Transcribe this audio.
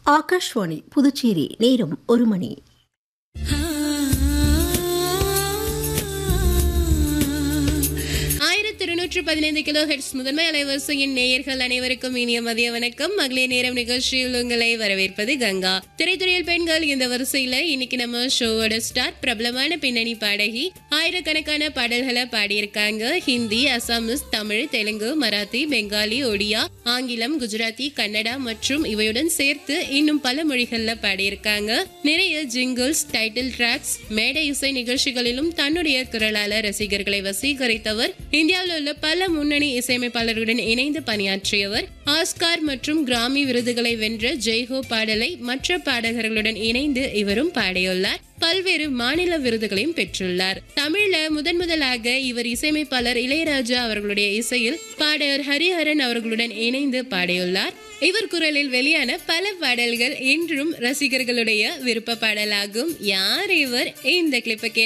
ஆகாஷ்வாணி புதுச்சேரி நேரம் ஒரு மணி ஆயிரத்தி இருநூற்று பதினைந்து கிலோ ஹெட்ஸ் முதன்மை அலைவரிசையின் நேயர்கள் அனைவருக்கும் இனிய மதிய வணக்கம் மகளிர் நேரம் நிகழ்ச்சியில் உங்களை வரவேற்பது கங்கா திரைத்துறையில் பெண்கள் இந்த வரிசையில இன்னைக்கு நம்ம ஷோவோட ஸ்டார் பிரபலமான பின்னணி பாடகி ஆயிரக்கணக்கான பாடல்களை பாடியிருக்காங்க ஹிந்தி அசாமிஸ் தமிழ் தெலுங்கு மராத்தி பெங்காலி ஒடியா ஆங்கிலம் குஜராத்தி கன்னடா மற்றும் இவையுடன் சேர்த்து இன்னும் பல மொழிகள்ல பாடியிருக்காங்க நிறைய ஜிங்கிள்ஸ் டைட்டில் டிராக்ஸ் மேடை இசை நிகழ்ச்சிகளிலும் தன்னுடைய குரலால ரசிகர்களை வசீகரித்தவர் இந்தியாவில் உள்ள பல முன்னணி இசையமைப்பாளர்களுடன் இணைந்து பணியாற்றியவர் ஆஸ்கார் மற்றும் கிராமி விருதுகளை வென்ற ஜெய்ஹோ பாடலை மற்ற பாடகர்களுடன் இணைந்து இவரும் பாடியுள்ளார் பல்வேறு மாநில விருதுகளையும் பெற்றுள்ளார் தமிழ்ல முதன் முதலாக இவர் இசையமைப்பாளர் இளையராஜா அவர்களுடைய இசையில் பாடகர் ஹரிஹரன் அவர்களுடன் இணைந்து பாடியுள்ளார் இவர் குரலில் வெளியான பல பாடல்கள் இன்றும் ரசிகர்களுடைய விருப்ப பாடலாகும் யார் இவர் இந்த கிளிப்பை